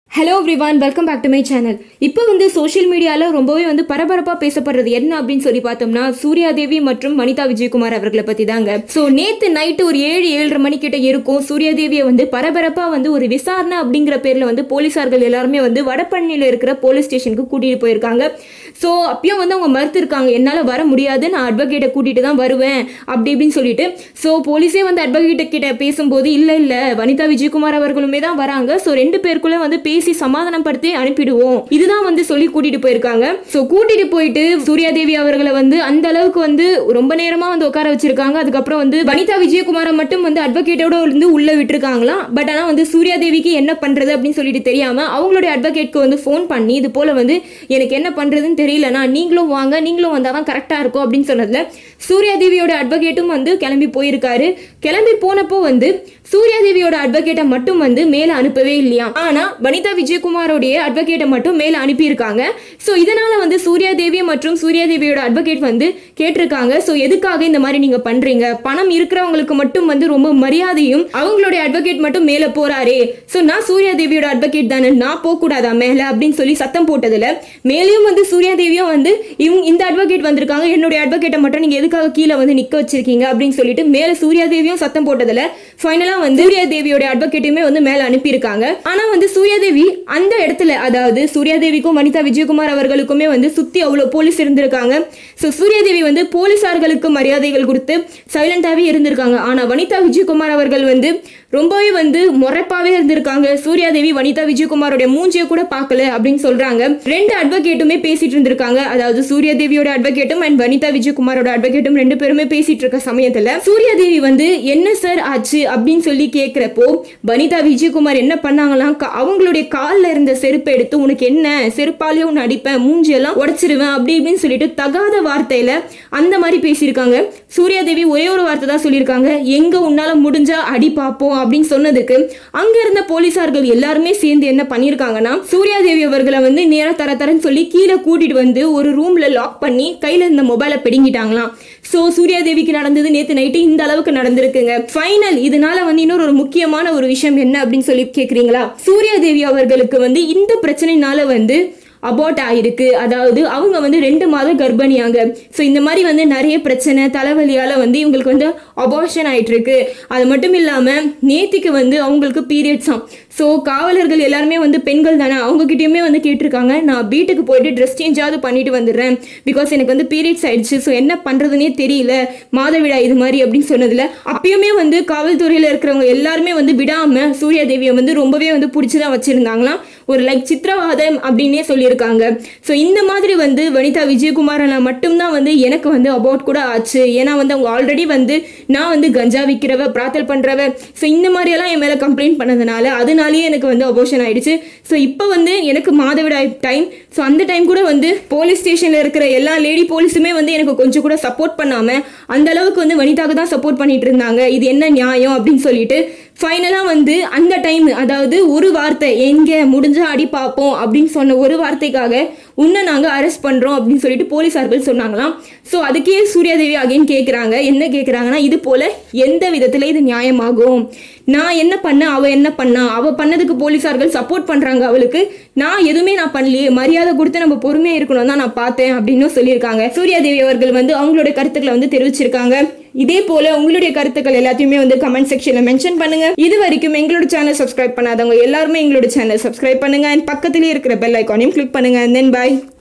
hello everyone welcome back to my channel இப்போ வந்து social மீடியாவில் ரொம்பவே வந்து பரபரப்பாக பேசப்படுறது என்ன அப்படின்னு சொல்லி பார்த்தோம்னா சூர்யா தேவி மற்றும் வனிதா விஜயகுமார் அவர்களை பற்றி தாங்க ஸோ நேற்று நைட்டு ஒரு ஏழு ஏழரை மணிக்கிட்ட இருக்கும் சூர்யா தேவியை வந்து பரபரப்பாக வந்து ஒரு விசாரணை அப்படிங்கிற பேரில் வந்து போலீஸார்கள் எல்லாருமே வந்து வடபழனியில் இருக்கிற போலீஸ் ஸ்டேஷனுக்கு கூட்டிகிட்டு போயிருக்காங்க ஸோ அப்பயும் வந்து அவங்க மறுத்துருக்காங்க என்னால் வர முடியாது நான் அட்வொகேட்டை கூட்டிகிட்டு தான் வருவேன் அப்படி இப்படின்னு சொல்லிட்டு ஸோ போலீஸே வந்து அட்வொகேட் கிட்ட பேசும்போது இல்லை இல்லை வனிதா விஜயகுமார் அவர்களுமே தான் வராங்க ஸோ ரெண்டு பேருக்குள்ள வந்து பேசி சமாதானப்படுத்தி அனுப்பிடுவோம் இதுதான் வந்து சொல்லி கூட்டிட்டு போயிருக்காங்க ஸோ கூட்டிட்டு போயிட்டு சூர்யா தேவி அவர்களை வந்து அந்த அளவுக்கு வந்து ரொம்ப நேரமா வந்து உட்கார வச்சிருக்காங்க அதுக்கப்புறம் வந்து வனிதா விஜயகுமாரை மட்டும் வந்து அட்வொகேட்டோட இருந்து உள்ள விட்டுருக்காங்களாம் பட் ஆனால் வந்து சூர்யா தேவிக்கு என்ன பண்றது அப்படின்னு சொல்லிட்டு தெரியாம அவங்களுடைய அட்வொகேட்க்கு வந்து ஃபோன் பண்ணி இது போல வந்து எனக்கு என்ன பண்றதுன்னு தெரியலனா நீங்களும் வாங்க நீங்களும் வந்தால் தான் கரெக்டாக இருக்கும் அப்படின்னு சொன்னதுல சூர்யா தேவியோட அட்வொகேட்டும் வந்து கிளம்பி போயிருக்காரு கிளம்பி போனப்போ வந்து சூர்யா தேவியோட அட்வொகேட்டை மட்டும் வந்து மேலே அனுப்பவே இல்லையா ஆனா வனிதா விஜயகுமாரோடைய அட்வொகேட்டை மட்டும் மேலே அனுப்பியிருக்காங்க ஸோ இதனால வந்து சூர்யா தேவி மற்றும் சூர்யா தேவியோட அட்வொகேட் வந்து கேட்டிருக்காங்க ஸோ எதுக்காக இந்த மாதிரி நீங்க பண்றீங்க பணம் இருக்கிறவங்களுக்கு மட்டும் வந்து ரொம்ப மரியாதையும் அவங்களுடைய அட்வொகேட் மட்டும் மேலே போறாரே ஸோ நான் சூர்யா தேவியோட அட்வொகேட் தானே நான் போகக்கூடாதா மேலே அப்படின்னு சொல்லி சத்தம் போட்டதுல மேலேயும் வந்து சூர்யா தேவியும் வந்து இவங்க இந்த அட்வொகேட் வந்திருக்காங்க என்னுடைய அட்வொகேட்டை மட்டும் நீங்க எதுக்காக கீழே வந்து நிக்க வச்சிருக்கீங்க அப்படின்னு சொல்லிட்டு மேலே சூர்யா தேவியும் சத்தம் போட்டதுல ஃபைனலா வந்து சூர்யா தேவியோட அட்வொகேட்டுமே வந்து மேலே அனுப்பியிருக்காங்க ஆனா வந்து சூர்யா தேவி அந்த இடத்துல அதாவது சூர்யா தேவிக்கும் வனிதா விஜயகுமார் அவர்களுக்குமே வந்து சுத்தி அவ்வளவு போலீஸ் இருந்திருக்காங்க ஸோ சூர்யா தேவி வந்து போலீசார்களுக்கு மரியாதைகள் கொடுத்து சைலண்டாவே இருந்திருக்காங்க ஆனா வனிதா விஜயகுமார் அவர்கள் வந்து ரொம்பவே வந்து முறைப்பாவே இருந்திருக்காங்க சூர்யா தேவி வனிதா விஜயகுமாரோட மூஞ்சிய கூட பார்க்கல அப்படின்னு சொல்றாங்க ரெண்டு அட்வொகேட்டுமே பேசிட்டு இருந்திருக்காங்க அதாவது சூர்யா தேவியோட அட்வொகேட்டும் அண்ட் வனிதா விஜயகுமாரோட அட்வொகேட்டும் ரெண்டு பேருமே பேசிட்டு இருக்க சமயத்துல சூர்யா தேவி வந்து என்ன சார் ஆச்சு அப்படின்னு சொல்லி கேட்கிறப்போ வனிதா விஜயகுமார் என்ன பண்ணாங்களாம் க- அவங்களுடைய கால்ல இருந்த செருப்பை எடுத்து உனக்கு என்ன செருப்பாலே உன்னை அடிப்பேன் மூஞ்சியெல்லாம் உடைச்சிருவேன் அப்படி இப்படின்னு சொல்லிட்டு தகாத வார்த்தையில அந்த மாதிரி பேசியிருக்காங்க சூர்யா தேவி ஒரே ஒரு வார்த்தை தான் சொல்லியிருக்காங்க எங்க உன்னால முடிஞ்சா அடி பார்ப்போம் அப்படின்னு சொன்னதுக்கு அங்க இருந்த போலீசார்கள் எல்லாருமே சேர்ந்து என்ன பண்ணியிருக்காங்கன்னா சூர்யா தேவி அவர்களை வந்து நேரா தர தரன்னு சொல்லி கீழே கூட்டிட்டு வந்து ஒரு ரூம்ல லாக் பண்ணி கையில இருந்த மொபைலை பிடுங்கிட்டாங்களாம் சோ சூர்யா தேவிக்கு நடந்தது நேத்து நைட்டு இந்த அளவுக்கு நடந்திருக்குங்க ஃபைனல் இதனால வந்து இன்னொரு ஒரு முக்கியமான ஒரு விஷயம் என்ன அப்படின்னு சொல்லி கேக்குறீங்களா சூர்யா தேவி அவர்களுக்கு வந்து இந்த பிரச்சனைனால வந்து அபார்ட் ஆயிருக்கு அதாவது அவங்க வந்து ரெண்டு மாதம் கர்ப்பிணியாங்க ஸோ இந்த மாதிரி வந்து நிறைய பிரச்சனை தலைவலியால் வந்து இவங்களுக்கு வந்து அபார்ஷன் ஆயிட்டு இருக்கு அது மட்டும் இல்லாமல் நேத்திக்கு வந்து அவங்களுக்கு பீரியட்ஸாம் ஸோ காவலர்கள் எல்லாருமே வந்து பெண்கள் தானே அவங்ககிட்டயுமே வந்து கேட்டிருக்காங்க நான் வீட்டுக்கு போயிட்டு ட்ரெஸ் சேஞ்சாவது பண்ணிட்டு வந்துடுறேன் பிகாஸ் எனக்கு வந்து பீரியட்ஸ் ஆயிடுச்சு ஸோ என்ன பண்ணுறதுனே தெரியல மாதவிடா இது மாதிரி அப்படின்னு சொன்னதுல அப்பயுமே வந்து காவல்துறையில் இருக்கிறவங்க எல்லாருமே வந்து விடாம சூர்யா தேவியை வந்து ரொம்பவே வந்து பிடிச்சி தான் வச்சிருந்தாங்களாம் ஒரு லைக் சித்திரவாதம் அப்படின்னே சொல்லியிருக்காங்க ஸோ இந்த மாதிரி வந்து வனிதா விஜயகுமாரனை மட்டும்தான் வந்து எனக்கு வந்து அபவுட் கூட ஆச்சு ஏன்னா வந்து அவங்க ஆல்ரெடி வந்து நான் வந்து கஞ்சா விற்கிறவ பிரார்த்தல் பண்ணுறவ ஸோ இந்த மாதிரியெல்லாம் என் மேலே கம்ப்ளைண்ட் பண்ணதுனால அதனாலேயே எனக்கு வந்து அபோஷன் ஆயிடுச்சு ஸோ இப்போ வந்து எனக்கு மாதவிடாய் டைம் ஸோ அந்த டைம் கூட வந்து போலீஸ் ஸ்டேஷனில் இருக்கிற எல்லா லேடி போலீஸுமே வந்து எனக்கு கொஞ்சம் கூட சப்போர்ட் பண்ணாமல் அந்த அளவுக்கு வந்து வனிதாவுக்கு தான் சப்போர்ட் பண்ணிட்டு இருந்தாங்க இது என்ன நியாயம் அப்படின்னு சொல்லிட்டு ஃபைனலாக வந்து அந்த டைம் அதாவது ஒரு வார்த்தை எங்கே முடிஞ்சா அடி பார்ப்போம் அப்படின்னு சொன்ன ஒரு வார்த்தைக்காக உன்னை நாங்கள் அரெஸ்ட் பண்ணுறோம் அப்படின்னு சொல்லிட்டு போலீஸார்கள் சொன்னாங்களாம் ஸோ அதுக்கே சூர்யாதேவி அகைன் கேட்குறாங்க என்ன கேட்குறாங்கன்னா இது போல் எந்த விதத்தில் இது நியாயமாகும் நான் என்ன பண்ண அவ என்ன பண்ணா அவ பண்ணதுக்கு போலீஸார்கள் சப்போர்ட் பண்ணுறாங்க அவளுக்கு நான் எதுவுமே நான் பண்ணலையே மரியாதை கொடுத்து நம்ம பொறுமையாக இருக்கணும் தான் நான் பார்த்தேன் அப்படின்னு சொல்லியிருக்காங்க சூர்யாதேவி அவர்கள் வந்து அவங்களோட கருத்துக்களை வந்து தெரிவிச்சிருக்காங்க இதே போல உங்களுடைய கருத்துக்கள் எல்லாத்தையுமே வந்து கமெண்ட் செக்ஷன்ல மென்ஷன் பண்ணுங்க இது வரைக்கும் எங்களோட சேனல் சப்ஸ்கிரைப் பண்ணாதவங்க எல்லாருமே எங்களோட சேனல் சப்ஸ்கிரைப் பண்ணுங்க and பக்கத்திலே இருக்கிற பெல் ஐக்கானையும் கிளிக் பண்ணுங்க தென் பை